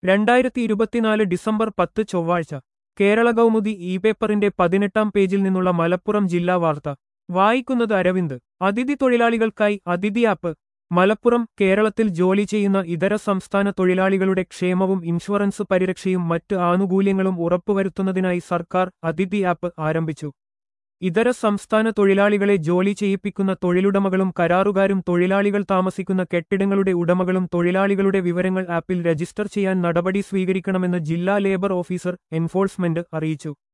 രണ്ടായിരത്തി ഇരുപത്തിനാല് ഡിസംബർ പത്ത് ചൊവ്വാഴ്ച കേരള കൗമുദി ഇ പേപ്പറിന്റെ പതിനെട്ടാം പേജിൽ നിന്നുള്ള മലപ്പുറം ജില്ലാ വാർത്ത വായിക്കുന്നത് അരവിന്ദ് അതിഥി തൊഴിലാളികൾക്കായി അതിഥി ആപ്പ് മലപ്പുറം കേരളത്തിൽ ജോലി ചെയ്യുന്ന ഇതര സംസ്ഥാന തൊഴിലാളികളുടെ ക്ഷേമവും ഇൻഷുറൻസ് പരിരക്ഷയും മറ്റ് ആനുകൂല്യങ്ങളും ഉറപ്പുവരുത്തുന്നതിനായി സർക്കാർ അതിഥി ആപ്പ് ആരംഭിച്ചു ഇതര സംസ്ഥാന തൊഴിലാളികളെ ജോലി ചെയ്യിപ്പിക്കുന്ന തൊഴിലുടമകളും കരാറുകാരും തൊഴിലാളികൾ താമസിക്കുന്ന കെട്ടിടങ്ങളുടെ ഉടമകളും തൊഴിലാളികളുടെ വിവരങ്ങൾ ആപ്പിൽ രജിസ്റ്റർ ചെയ്യാൻ നടപടി സ്വീകരിക്കണമെന്ന് ജില്ലാ ലേബർ ഓഫീസർ എൻഫോഴ്സ്മെന്റ് അറിയിച്ചു